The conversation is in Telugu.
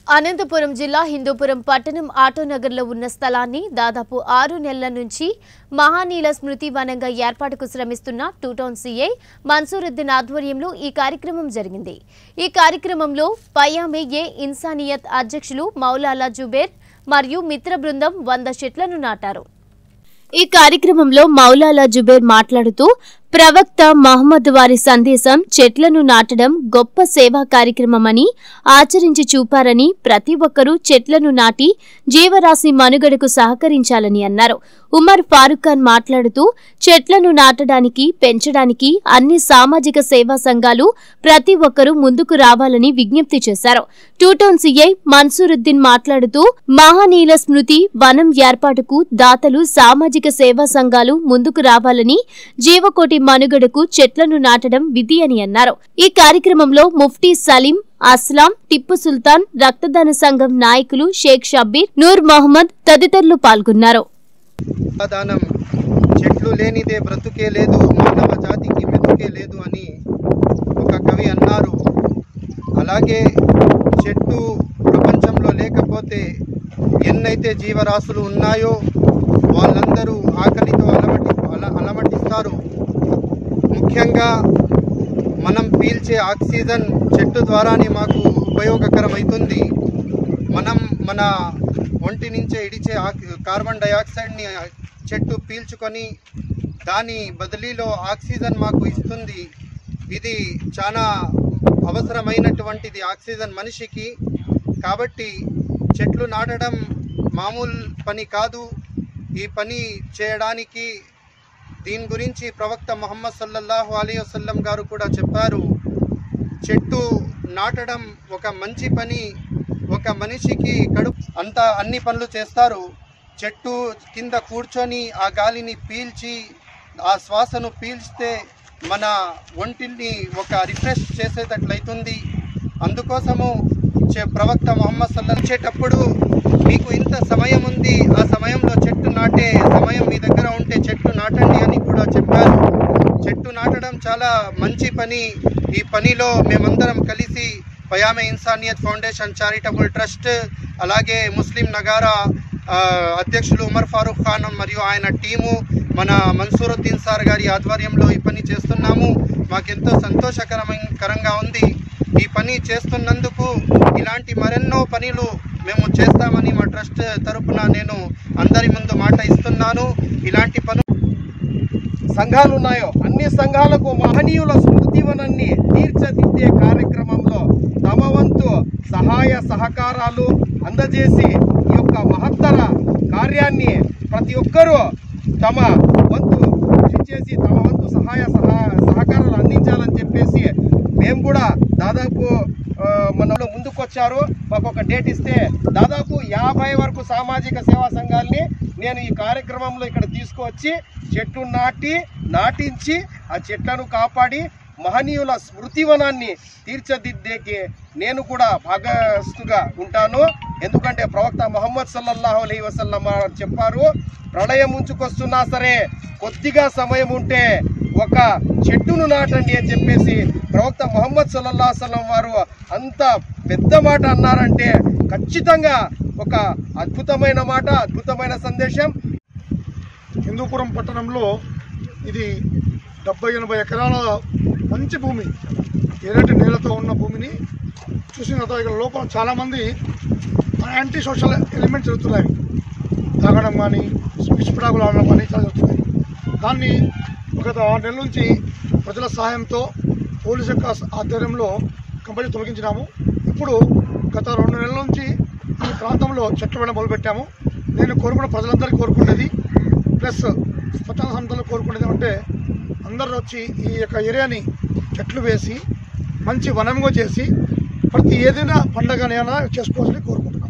అనంతపురం జిల్లా హిందూపురం పట్టణం ఆటోనగర్లో ఉన్న స్థలాన్ని దాదాపు ఆరు నెలల నుంచి మహానీల స్మృతి వనంగా ఏర్పాటుకు శ్రమిస్తున్న టూ టౌన్ సీఐ మన్సూరుద్దీన్ ఆధ్వర్యంలో ఈ కార్యక్రమం జరిగింది ఈ కార్యక్రమంలో పయామే ఏ ఇన్సానియత్ అధ్యక్షులు మౌలాలా జుబేర్ మరియు మిత్ర బృందం వంద చెట్లను నాటారు ఈ కార్యక్రమంలో మౌలాలా జుబేర్ మాట్లాడుతూ ప్రవక్త మహమ్మద్ వారి సందేశం చెట్లను నాటడం గొప్ప సేవా కార్యక్రమమని ఆచరించి చూపారని ప్రతి ఒక్కరూ చెట్లను నాటి జీవరాశి మనుగడకు సహకరించాలని అన్నారు ఉమర్ ఫారూక్ ఖాన్ మాట్లాడుతూ చెట్లను నాటడానికి పెంచడానికి అన్ని సామాజిక సేవా సంఘాలు ప్రతి ఒక్కరూ ముందుకు రావాలని విజ్ఞప్తి చేశారు టూటౌన్ సీఐ మన్సూరుద్దీన్ మాట్లాడుతూ మహానీల స్మృతి వనం ఏర్పాటుకు దాతలు సామాజిక సేవా సంఘాలు ముందుకు రావాలని జీవకోటి మనుగడకు చెట్లను నాటడం విధి అని అన్నారు ఈ కార్యక్రమంలో ముఫ్టీ సలీం అస్లాం టిప్పు సుల్తాన్ రక్తదాన సంఘం నాయకులు షేక్ షబ్బీర్ నూర్ మొహమ్మద్ తదితరులు పాల్గొన్నారు దానం చెట్లు లేనిదే బ్రతుకే లేదు మానవ జాతికి బ్రతుకే లేదు అని ఒక కవి అన్నారు అలాగే చెట్టు ప్రపంచంలో లేకపోతే ఎన్నైతే జీవరాశులు ఉన్నాయో వాళ్ళందరూ ఆకలితో అలమటి అల అలమటిస్తారు ముఖ్యంగా మనం పీల్చే ఆక్సిజన్ చెట్టు ద్వారానే మాకు ఉపయోగకరమవుతుంది మనం మన ఒంటి నుంచే ఇడిచే ఆక్- కార్బన్ డయాక్సైడ్ని చెట్టు పీల్చుకొని దాని బదిలీలో ఆక్సిజన్ మాకు ఇస్తుంది ఇది చాలా అవసరమైనటువంటిది ఆక్సిజన్ మనిషికి కాబట్టి చెట్లు నాటడం మామూలు పని కాదు ఈ పని చేయడానికి దీని గురించి ప్రవక్త ముహమ్మద్ సల్లల్లాహు అలీ వసల్లం గారు కూడా చెప్పారు చెట్టు నాటడం ఒక మంచి పని ఒక మనిషికి కడుపు అంతా అన్ని పనులు చేస్తారు చెట్టు కింద కూర్చొని ఆ గాలిని పీల్చి ఆ శ్వాసను పీల్చితే మన ఒంటిని ఒక రిఫ్రెష్ చేసేటట్లయితుంది అందుకోసము చె- ప్రవక్త మొహమ్మద్ సల్లల్చేటప్పుడు మీకు ఇంత సమయం ఉంది ఆ సమయంలో చెట్టు నాటే సమయం మీ దగ్గర ఉంటే చెట్టు నాటండి అని కూడా చెప్పారు చెట్టు నాటడం చాలా మంచి పని ఈ పనిలో మేమందరం కలిసి Payame Insaniyat foundation charitable trust అలాగే ముస్లిం నగారా ఆ, అధ్యక్షులు ఉమర్ ఫారూక్ ఖాన్ మరియు ఆయన టీము మన మన్సూరుద్దీన్ సార్ గారి ఆధ్వర్యంలో ఈ పని చేస్తున్నాము మాకెంతో సంతోషకరమైన కరంగా ఉంది ఈ పని చేస్తున్నందుకు ఇలాంటి మరెన్నో పనులు మేము చేస్తామని మా ట్రస్ట్ తరపున నేను అందరి ముందు మాట ఇస్తున్నాను ఇలాంటి పనులు సంఘాలు ఉన్నాయో అన్ని సంఘాలకు మహనీయుల స్మృతివనాన్ని తీర్చిదిద్దే కార్యక్రమంలో తమ వంతు సహాయ సహకారాలు అందజేసి ఈ యొక్క మహత్తర కార్యాన్ని ప్రతి ఒక్కరూ తమ వంతు కృషి చేసి తమ వంతు సహాయ సహా సహకారాలు అందించాలని చెప్పేసి మేము కూడా దాదాపు ఆ, మనలో ముందుకొచ్చారు మాకు ఒక డేట్ ఇస్తే దాదాపు యాభై వరకు సామాజిక సేవా సంఘాల్ని నేను ఈ కార్యక్రమంలో ఇక్కడ తీసుకువచ్చి చెట్లు నాటి నాటించి ఆ చెట్లను కాపాడి మహనీయుల స్మృతివనాన్ని తీర్చిదిద్దేకి నేను కూడా భాగస్తుగా ఉంటాను ఎందుకంటే ప్రవక్త మహమ్మద్ సల్లల్లాహు అలైహి వసల్లం వారు చెప్పారు ప్రళయం ముంచుకొస్తున్నా సరే కొద్దిగా సమయం ఉంటే ఒక చెట్టును నాటండి అని చెప్పేసి ప్రవక్త మొహమ్మద్ సల్లల్లా సల్లం వారు అంత పెద్ద మాట అన్నారంటే ఖచ్చితంగా ఒక అద్భుతమైన మాట అద్భుతమైన సందేశం హిందూపురం పట్టణంలో ఇది డెబ్బై ఎనభై ఎకరాల మంచి భూమి ఎర్రటి నేలతో ఉన్న భూమిని చూసిన తర్వాత ఇక్కడ లోపల చాలామంది యాంటీ సోషల్ ఎలిమెంట్స్ జరుగుతున్నాయి తాగడం కానీ పిచ్చిపడాకులు ఆడడం కానీ చాలా జరుగుతున్నాయి దాన్ని గత ఆరు నెలల నుంచి ప్రజల సహాయంతో పోలీస్ యొక్క ఆధ్వర్యంలో కంపెనీ తొలగించినాము ఇప్పుడు గత రెండు నెలల నుంచి ఈ ప్రాంతంలో చెట్లు వేయడం మొదలుపెట్టాము నేను కోరుకున్న ప్రజలందరికీ కోరుకునేది ప్లస్ స్వచ్ఛంద సంస్థలు కోరుకునేది అంటే అందరూ వచ్చి ఈ యొక్క ఏరియాని చెట్లు వేసి మంచి వనంగా చేసి ప్రతి ఏదైనా పండగనైనా చేసుకోవాలని కోరుకుంటున్నాను